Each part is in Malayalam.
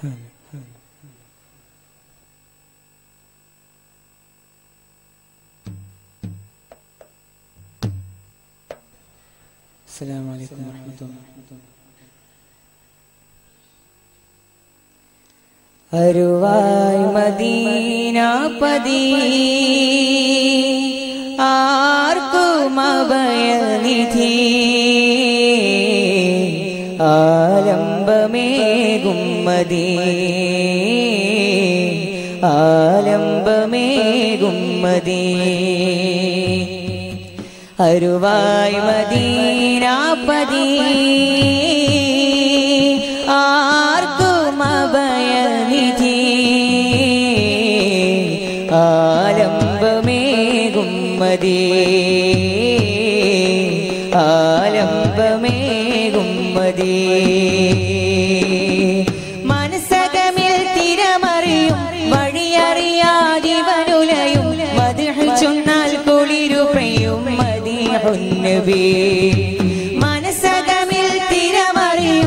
السلام عليكم ورحمة الله അരുവായ് മദീനാപതി ആർക്കും അഭയനിധി ആലംബമേകും മദീ ആലംബമേകും മദീ അരുവായ് മദീനാപതി ആർക്കും അഭയനിധി ആലംബമേകും മദീ ആലംബമേകും മദീ മനസ്സകമിൽ തിരമറിയും വഴിയറിയാതിവനുലയും മതിഹ് ചൊന്നാൽ കുളിരു പെയ്യും മദീഹുന്നബി മനസ്സകമിൽ തിരമറിയും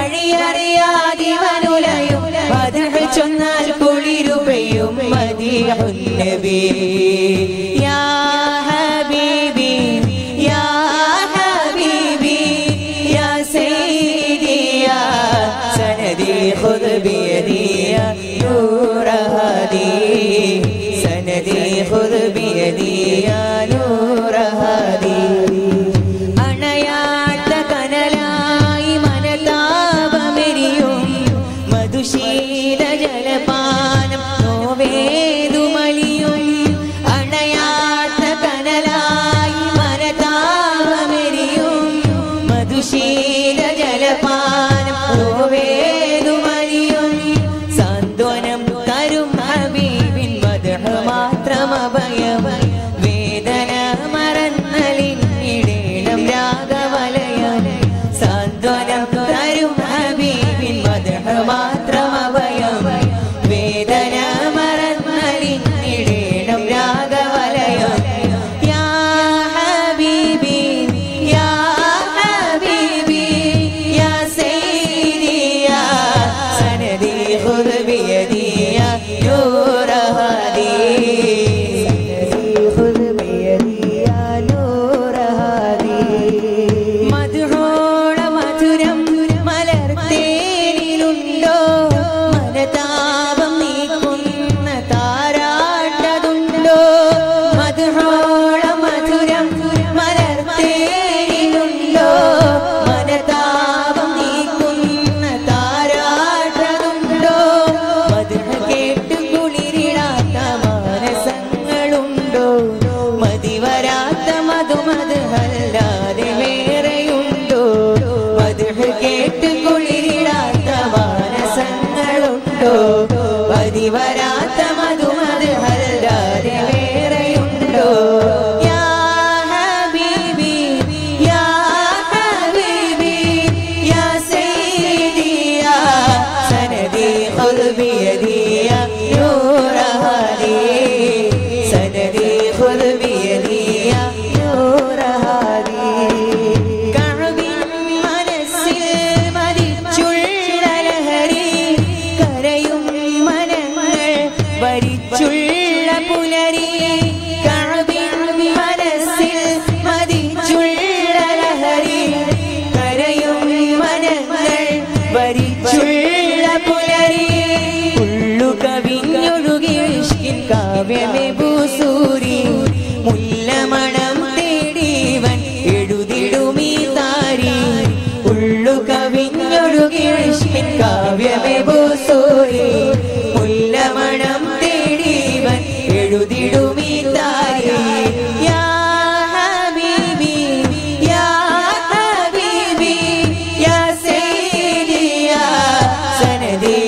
വഴിയറിയാതിവനുലയും മതിഹ് ചൊന്നാൽ കുളിരു പെയ്യും മദീഹുന്നബി യാ ഹബീബി യാ ഹബീബി യാ സയ്യിദി യാ സനദി ഖുദ് ബിയദി യാ നൂറ ഹാദി സനദി ഖുദ് ബിയദി യാ നൂറ ഹാദി അണയാത്ത കനലായി മനതാപമെരിയും മധുശീല ജലപാനം നോവേതുമലിയും അണയാത്ത കനലായി മനതാപമെരിയും മധുശീല ജലപാനം നോവേതുമലിയും സാന്ത്വനം തരും ഹബീബിൻ മദഹ മാത്രം അഭയം വേദന മറന്നലിഞ്ഞിടേണം രാഗവലയം സാന്ത്വനം തരും ഹബീബിൻ മദഹ മാത്രം അഭയം വേദന മറന്നലിഞ്ഞിടേണം രാഗവലയം യാ ഹബീബി യാ ഹബീബി യാ സയ്യിദി യാ സനദി ഖുദ് ബിയദി യാ നൂറ ഹാദി സനദി ഖുദ് ബിയദി യാ നൂറ ഹാദി മധുരോള മധുരം മലർത്തേനിലുണ്ടോ മനതാപം നീക്കുന്ന താരാട്ടതുണ്ടോ മധുരോള മധുരം മലർത്തേനിലുണ്ടോ മനതാപം നീക്കുന്ന താരാട്ടതുണ്ടോ മധുര കേട്ട് കുളിരിടാത്ത മാനസങ്ങളുണ്ടോ മതിവരാത്ത മധുമത് അല്ലാതെ വേറെയുണ്ടോ മധുര കേട്ട് കുളിരിടാത്ത മാനസങ്ങളുണ്ടോ മതിവരാത്ത മധുമത് അല്ലാതെ വേറെയുണ്ടോ യാ ഹബീബി യാ ഹബീബി യാ സയ്യിദി യാ സനദി ഖുദ് ബിയദി യാ നൂറ ഹാദി സനദി ഖുദ് ബിയദി യാ നൂറ ഹാദി കഅബിൻ മനസ്സിൽ മരിച്ചുള്ള ലഹരി കരയും മനങ്ങൾ വരിച്ചുള്ള പുലരി കഅബിൻ മനസ്സിൽ മരിച്ചുള്ള ലഹരി കരയും മനങ്ങൾ വരിച്ചുള്ള പുലരി ഉള്ളു കവിഞ്ഞൊഴുകി ഇഷ്കിൻ കാവ്യമേ ഭൂസൂരി മുല്ലമണം തേടിവൻ എഴുതിടുമീ താരി ഉള്ളു കവിഞ്ഞൊഴുകി ഇഷ്കിൻ കാവ്യമേ ഭൂസൂരി മുല്ലമണം തേടിവൻ എഴുതിടുമീ താരി യാ ഹബീബി യാ ഹബീബി യാ സയ്യിദി യാ സനദി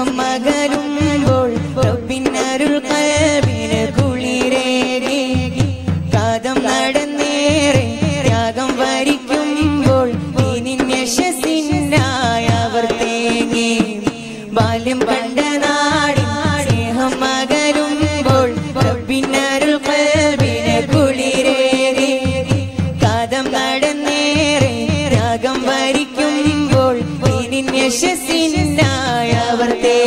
മകരുമ്പോൾ റബ്ബിനരുൾ കൽബിന് കുളിരേകി കാതം നടന്നേറെ ത്യാഗം വരിക്കുമ്പോൾ ദീനിൻ യശസ്സിനായി അവർ തേങ്ങി ബാല്യം കണ്ട നാടിൻ സ്നേഹം മകരുമ്പോൾ റബ്ബിനരുൾ കൽബിന് കുളിരേകി കാതം നടന്നേറെ രാഗം വരിക്കുമ്പോൾ ദീനിൻ യശസ്സിനായി അവർ തേങ്ങി